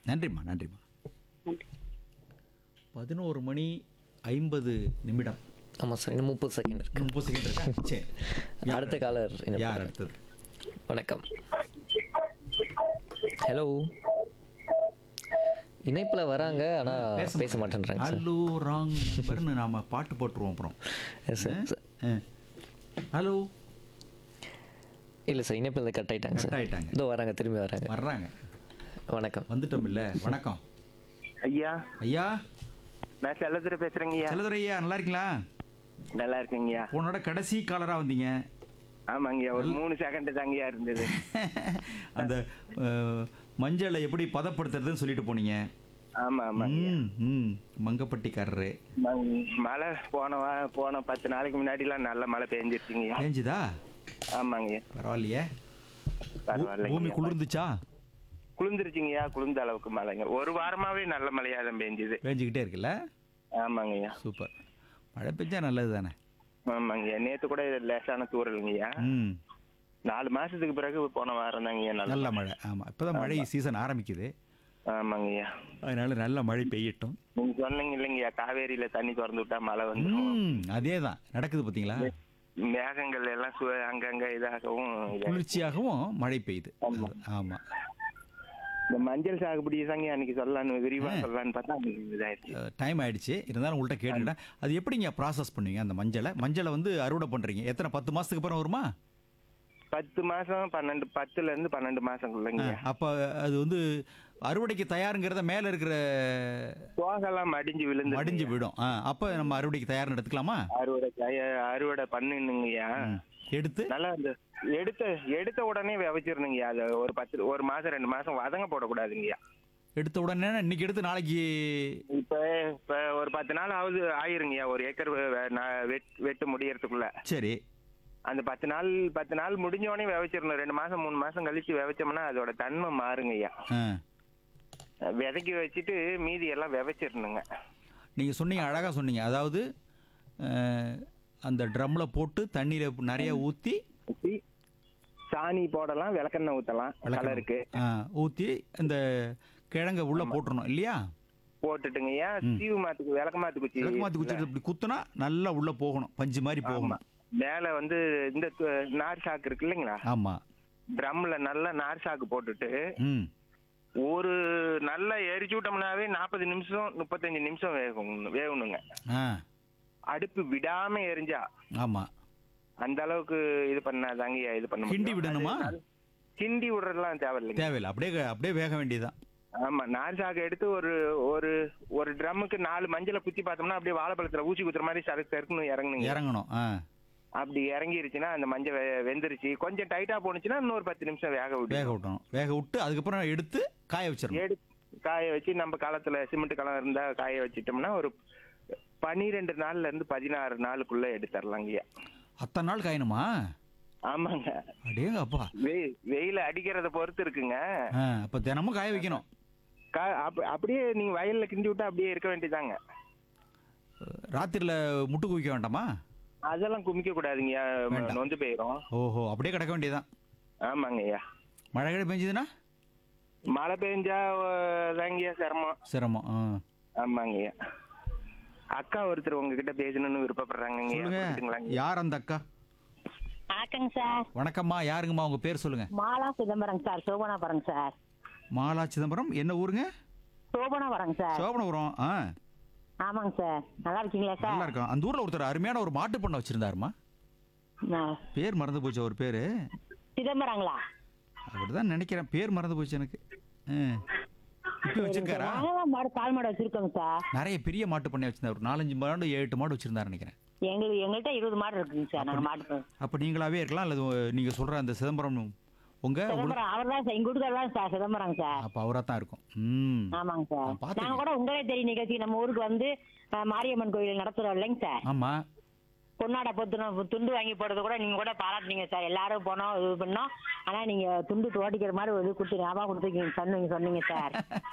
நன்றிம்மா நன்றிம்மா நன்றி பதினோரு மணி ஐம்பது நிமிடம் ஆமாம் சார் இன்னும் முப்பது செகண்ட் இருக்கு முப்பது செகண்ட் இருக்கா சரி அடுத்த காலர் என்ன யார் பண்றாங்க? அடுத்தது வணக்கம் ஹலோ இணைப்பில் வராங்க ஆனால் பேச மாட்டேன்றாங்க சார் ஹலோ ராங் நம்பர்னு நாம பாட்டு போட்டுருவோம் அப்புறம் எஸ் சார் ஹலோ இல்லை சார் இணைப்பில் கட் ஆயிட்டாங்க கட் சார் ஆயிட்டாங்க இதோ வராங்க திரும்பி வராங்க வர்றாங்க வணக்கம் வந்துட்டோம் இல்ல வணக்கம் ஐயா ஐயா நான் செல்லத்துறை பேசுறேங்க ஐயா செல்லதுரை ஐயா நல்லா இருக்கீங்களா நல்லா இருக்குங்கய்யா உன்னோட கடைசி காலரா வந்தீங்க ஆமாங்கய்யா ஒரு மூணு செகண்ட் தாங்கய்யா இருந்தது அந்த அஹ், மஞ்சளை எப்படி பதப்படுத்துறதுன்னு சொல்லிட்டு போனீங்க ஆமா ஆமா ம் ம் மங்கப்பட்டிக்காரரு மழை போன வா போன பத்து நாளைக்கு முன்னாடிலாம் நல்ல மழை பெஞ்சிருச்சுங்கய்யா ஏஞ்சுதா ஆமாங்கய்யா பரவாயில்லையே பூ- பூமி பரவாயில்லைங்க குளிர்ந்துச்சா குளிர்ந்துருச்சுங்கய்யா குளிர்ந்த அளவுக்கு மழைங்க ஒரு வாரமாவே நல்ல மழையா தான் பெஞ்சுது பேஞ்சுக்கிட்டே இருக்குல்ல ஆமாங்கய்யா சூப்பர் மழை பெஞ்சா நல்லது தானே ஆமாங்கய்யா நேத்து கூட லேசான தூரலுங்கய்யா ம் நாலு மாசத்துக்கு பிறகு போன வாரம் தாங்கய்யா நல்ல நல்ல மழை ஆமாம் இப்போதான் மழை சீசன் ஆரம்பிக்குது ஆமாங்கய்யா அதனால நல்ல மழை பெய்யட்டும் நீங்க சொன்னீங்க இல்லைங்கய்யா காவேரியில தண்ணி திறந்து விட்டா மழை வந்து ம் அதே தான் நடக்குது பார்த்தீங்களா மேகங்கள் எல்லாம் சு- அங்கங்க இதாகவும் இதா- குளிர்ச்சியாகவும் மழை பெய்யுது ஆமாம் இந்த மஞ்சள் சாகுபடி தாங்க அன்னைக்கு சொல்லலான்னு விரிவா சொல்லலான்னு பார்த்தா அன்னைக்கு இதாயிருச்சு டைம் ஆயிடுச்சு இருந்தாலும் உங்கள்கிட்ட கேட்டுக்கிட்டேன் அது எப்படிங்க ப்ராசஸ் பண்ணுவீங்க அந்த மஞ்சளை மஞ்சளை வந்து அறுவடை பண்ணுறீங்க எத்தனை பத்து மாதத்துக்கு அப்புறம் வருமா பத்து மாசம் பன்னெண்டு பத்துல இருந்து பன்னெண்டு மாசம்குள்ளங்க அப்போ அது வந்து அறுவடைக்கு தயாருங்கிறத மேலே இருக்கிற தோகெல்லாம் மடிஞ்சு விழுந்து மடிஞ்சு விடும் ஆ அப்போ நம்ம அறுவடைக்கு தயார்னு எடுத்துக்கலாமா அறுவடை தய- அறுவடை பண்ணுங்கய்யா எடுத்து நல்லா இந்த எடுத்த எடுத்த உடனே விதைச்சிருந்துங்கய்யா அது ஒரு பத்து ஒரு மாசம் ரெண்டு மாசம் வதங்க போடக்கூடாதுங்கய்யா எடுத்த உடனே இன்னைக்கு எடுத்து நாளைக்கு இப்ப இப்ப ஒரு பத்து நாள் ஆகுது ஆயிருங்கய்யா ஒரு ஏக்கர் வெ- வெ- நான் வெட்- வெட்டு முடியறதுக்குள்ள சரி அந்த பத்து நாள் பத்து நாள் முடிஞ்ச உடனே விதைச்சிடணும் ரெண்டு மாசம் மூணு மாசம் கழிச்சு விதைச்சோம்னா அதோட தன்மை மாறுங்கய்யா ஆ விதைக்கி வச்சுட்டு மீதி எல்லாம் விதைச்சிடணுங்க நீங்கள் சொன்னீங்க அழகாக சொன்னீங்க அதாவது அஹ், அந்த ட்ரம்மில் போட்டு தண்ணியில் நிறைய ஊற்றி ஊத்தி சாணி போடலாம் விளக்கெண்ணெய் ஊத்தலாம் கலருக்கு ஊற்றி இந்த கிழங்க உள்ளே போட்டுறணும் இல்லையா போட்டுட்டுங்கய்யா சீவு மாத்துக்கு விளக்க மாத்து குச்சி விளக்கு மாற்றி குச்சி இப்படி குத்துனா நல்லா உள்ளே போகணும் பஞ்சு மாதிரி ஆமா போகணும் மேல வந்து இந்த து- நார் சாக்கு இருக்கு இல்லைங்களா ஆமாம் ட்ரம்ல நல்லா நார் சாக்கு போட்டுட்டு ம் ஒரு நல்லா எரிச்சு விட்டோம்னாவே நாற்பது நிமிஷம் முப்பத்தஞ்சு நிமிஷம் வேகும் வேகணுங்க ஆ அடுப்பு விடாம எரிஞ்சா ஆமாம் அந்த அளவுக்கு இது பண்ணாதாங்கய்யா இது பண்ண கிண்டி முடியும். விடணுமா அது கிண்டி விடுறதுலாம் தேவையில்லைங்க தேவையில்லை அப்படியே அப்படியே வேக வேண்டியதுதான் ஆமா நார் சாக்கு எடுத்து ஒரு ஒரு ஒரு ட்ரம்முக்கு நாலு மஞ்சளை குத்தி பார்த்தோம்னா அப்படியே வாழைப்பழத்துல ஊசி குத்துற மாதிரி சருக்கு சருக்குன்னு இறங்கணுங்க இறங்கணும் ஆ அப்படி இறங்கிருச்சுன்னா அந்த மஞ்சள் வெ- வெந்துருச்சு கொஞ்சம் டைட்டா போனுச்சுன்னா இன்னொரு பத்து நிமிஷம் வேக விடு வேக விட்டணும் வேக விட்டு அதுக்கப்புறம் எடுத்து காய வச்சிடணும் எடு காய வச்சு நம்ம காலத்துல சிமெண்ட் காலம் இருந்தா காய வச்சிட்டோம்னா ஒரு பனிரெண்டு நாள்ல இருந்து பதினாறு நாளுக்குள்ள எடுத்துடலாங்கய்யா அத்தனை நாள் காயணுமா ஆமாங்க அடேங்க அப்பா வெய் வெயில அடிக்கிறத பொறுத்து இருக்குங்க ஆ அப்போ தினமும் காய வைக்கணும் கா- அப்ப- அப்படியே நீங்க வயல்ல கிண்டி விட்டா அப்படியே இருக்க வேண்டியதாங்க ராத்திரியில் முட்டு குவிக்க வேண்டாமா அதெல்லாம் குமிக்க கூடாதுங்கய்யா வேண்டாம். நொந்து போயிரும் ஓஹோ அப்படியே கிடக்க வேண்டியதுதான் ஆமாங்கய்யா மழை கிழ பெஞ்சதுன்னா மழை பெஞ்சா அஹ், தாங்கய்யா சிரமம் சிரமம் ஆ ஆமாங்கய்யா அக்கா ஒருத்தர் உங்ககிட்ட பேசணும்னு விருப்பப்படுறாங்க சொல்லுங்க யார் அந்த அக்கா வணக்கங்க சார் வணக்கம்மா யாருங்கம்மா உங்க பேர் சொல்லுங்க மாலா சிதம்பரம் சார் சோபனாபுரம் சார் மாலா சிதம்பரம் என்ன ஊருங்க சோபனாபுரம் சார் சோபனபுரம் ஆ ஆமாங்க சார் நல்லா இருக்கீங்களா நல்லா சார் இருக்கும் அந்த ஊர்ல ஒருத்தர் அருமையான ஒரு மாட்டு பண்ணை வச்சிருந்தாருமா நான் பேர் மறந்து போச்சு அவர் பேரு சிதம்பரங்களா அப்படிதான் நினைக்கிறேன் பேர் மறந்து போச்சு எனக்கு ஆ. இப்ப வச்சிருக்காரா நாங்களாம் மாடு பால் மாடு வச்சிருக்கோங்க சார் நிறைய பெரிய மாட்டு பண்ணை வச்சிருந்தாரு ஒரு நாலஞ்சு மாடு ஏழு எட்டு மாடு வச்சிருந்தாரு நினைக்கிறேன் எங்களுக்கு எங்கள்கிட்ட இருபது மாடு இருக்குங்க சார் நாங்கள் மாட்டு அப்ப நீங்களாவே இருக்கலாம் அல்லது நீங்க சொல்ற அந்த சிதம்பரம் உங்க உங்களுக்கு- சிதம்பரம் அவர் தான் சார் எங்க வீட்டுக்காரர் தான் சார் சிதம்பரம் சார் அப்ப அவரா தான் இருக்கும் ம் ஆமாங்க சார் நான் பார்த்திருக்கேன். நாங்க கூட உங்களே தெரியும் நிகழ்ச்சி நம்ம ஊருக்கு வந்து அஹ், மாரியம்மன் கோயில் நடத்துறோம் இல்லைங்க சார் ஆமா பொன்னாடை பொத்துனோம் துண்டு வாங்கி போடுறது கூட நீங்க கூட பாராட்டுனீங்க சார் எல்லாரும் போனோம் இது பண்ணோம் ஆனா நீங்க துண்டு தோட்டிக்கிற மாதிரி ஒரு இது கொடுத்து ஞாபகம் கொடுத்துருக்கீங்க சொன்னீங்க சொன்னீங்க சார்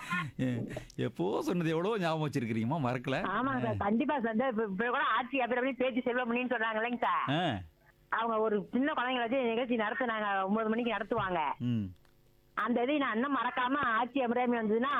எப்போ சொன்னது எவ்வளோ ஞாபகம் வச்சிருக்கிறீங்கம்மா மறக்கல ஆமாங்க சார் கண்டிப்பா சார் இந்த இப்ப இப்ப கூட ஆட்சி அப்படி பேச்சு செல்வமணின்னு சொன்னாங்க இல்லைங்க சார் ஆ அவங்க ஒரு சின்ன குழந்தைங்களை வச்சு நிகழ்ச்சி நடத்துனாங்க ஒன்பது மணிக்கு நடத்துவாங்க ம் அந்த இதை நான் இன்னும் மறக்காம ஆட்சி அபிராமி வந்ததுன்னா